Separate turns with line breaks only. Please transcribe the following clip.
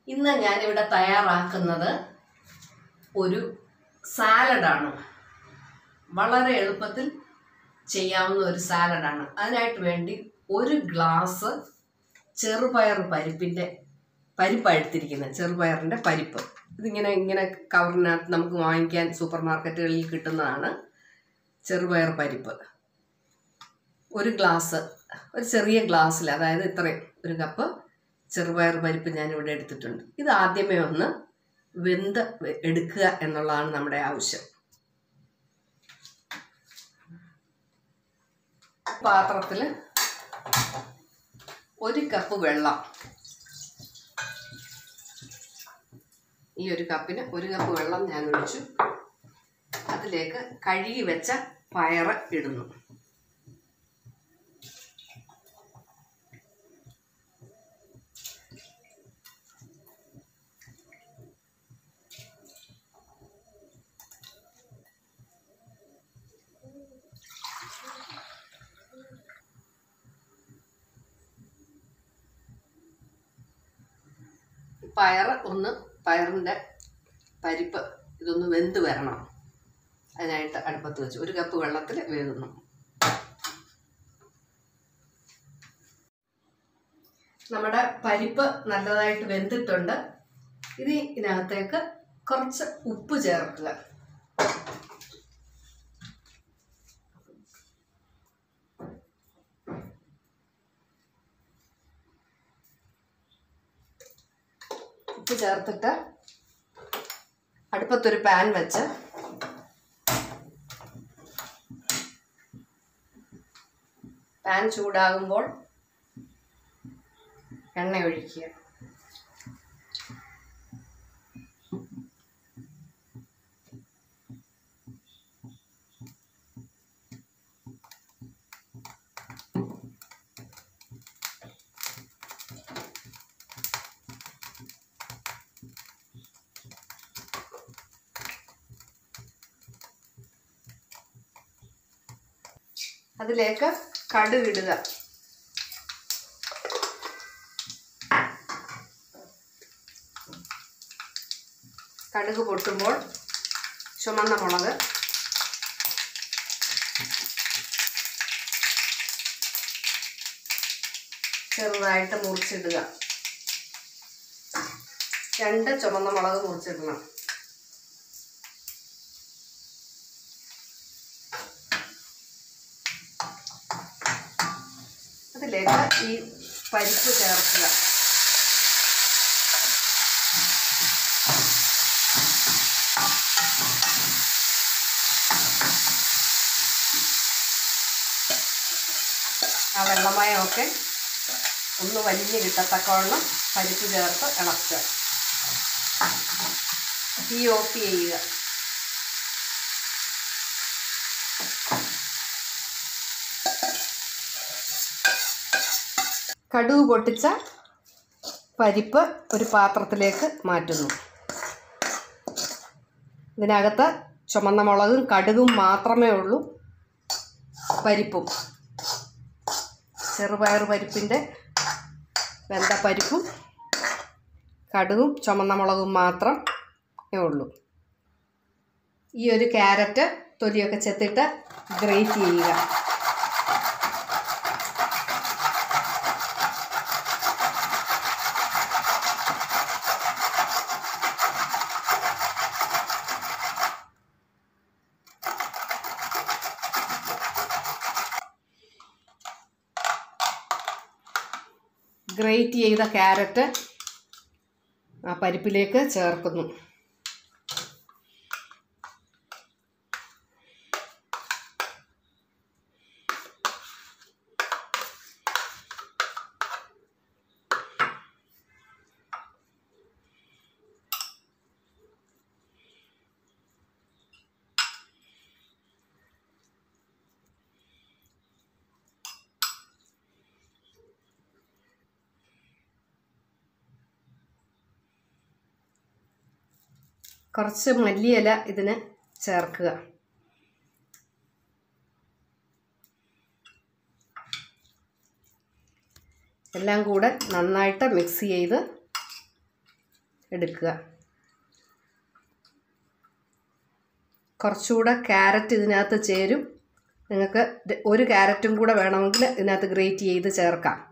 ഇന്ന് ഞാനിവിടെ തയ്യാറാക്കുന്നത് ഒരു സാലഡാണ് വളരെ എളുപ്പത്തിൽ ചെയ്യാവുന്ന ഒരു സാലഡാണ് അതിനായിട്ട് വേണ്ടി ഒരു ഗ്ലാസ് ചെറുപയർ പരിപ്പിൻ്റെ പരിപ്പാണ് എടുത്തിരിക്കുന്നത് ചെറുപയറിൻ്റെ പരിപ്പ് ഇതിങ്ങനെ ഇങ്ങനെ കവറിനകത്ത് നമുക്ക് വാങ്ങിക്കാൻ സൂപ്പർ മാർക്കറ്റുകളിൽ കിട്ടുന്നതാണ് ചെറുപയർ പരിപ്പ് ഒരു ഗ്ലാസ് ഒരു ചെറിയ ഗ്ലാസ്സിൽ അതായത് ഇത്രയും ഒരു കപ്പ് ചെറുപയർ പരിപ്പ് ഞാനിവിടെ എടുത്തിട്ടുണ്ട് ഇത് ആദ്യമേ ഒന്ന് വെന്ത് എടുക്കുക എന്നുള്ളതാണ് നമ്മുടെ ആവശ്യം പാത്രത്തിൽ ഒരു കപ്പ് വെള്ളം ഈ ഒരു കപ്പിന് ഒരു കപ്പ് വെള്ളം ഞാൻ ഒഴിച്ചു അതിലേക്ക് കഴുകി വെച്ച പയറ് ഇടുന്നു പയറ് ഒന്ന് പയറിൻ്റെ പരിപ്പ് ഇതൊന്ന് വെന്ത് വരണം അതിനായിട്ട് അടുപ്പത്ത് വെച്ച് ഒരു കപ്പ് വെള്ളത്തിൽ വേകുന്നു നമ്മുടെ പരിപ്പ് നല്ലതായിട്ട് വെന്തിട്ടുണ്ട് ഇനി ഇതിനകത്തേക്ക് കുറച്ച് ഉപ്പ് ചേർക്കുക ഉപ്പ് ചേർത്തിട്ട് അടുപ്പത്തൊരു പാൻ വെച്ച് പാൻ ചൂടാകുമ്പോൾ എണ്ണ ഒഴിക്കുക അതിലേക്ക് കടുകിടുക കടുക് പൊട്ടുമ്പോൾ ചുമന്ന മുളക് ചെറുതായിട്ട് മുറിച്ചിടുക രണ്ട് ചുമന്ന മുളക് മുറിച്ചിടണം അതിലേക്ക് ഈ പരിപ്പ് ചേർക്കുക ആ വെള്ളമയമൊക്കെ ഒന്ന് വലിഞ്ഞ് കിട്ടത്തക്കവണ്ണം പരിപ്പ് ചേർത്ത് ഇളക്കുക തീ ഓഫ് ചെയ്യുക കടുക് പൊട്ടിച്ച പരിപ്പ് ഒരു പാത്രത്തിലേക്ക് മാറ്റുന്നു ഇതിനകത്ത് ചുമന്ന മുളകും കടുകും മാത്രമേ ഉള്ളൂ പരിപ്പും ചെറുപയർ പരിപ്പിൻ്റെ വെന്ത പരിപ്പും കടുകും ചുമന്ന മുളകും മാത്രം ഉള്ളൂ ഈ ഒരു ക്യാരറ്റ് തൊലിയൊക്കെ ചെത്തിട്ട് ഗ്രേറ്റ് ചെയ്യുക ഗ്രേറ്റ് ചെയ്ത ക്യാരറ്റ് ആ പരിപ്പിലേക്ക് ചേർക്കുന്നു കുറച്ച് മല്ലിയില ഇതിന് ചേർക്കുക എല്ലാം കൂടെ നന്നായിട്ട് മിക്സ് ചെയ്ത് എടുക്കുക കുറച്ചുകൂടെ ക്യാരറ്റ് ഇതിനകത്ത് ചേരും നിങ്ങൾക്ക് ര- ഒരു ക്യാരറ്റും കൂടെ വേണമെങ്കിൽ ഇതിനകത്ത് ഗ്രേറ്റ് ചെയ്ത് ചേർക്കാം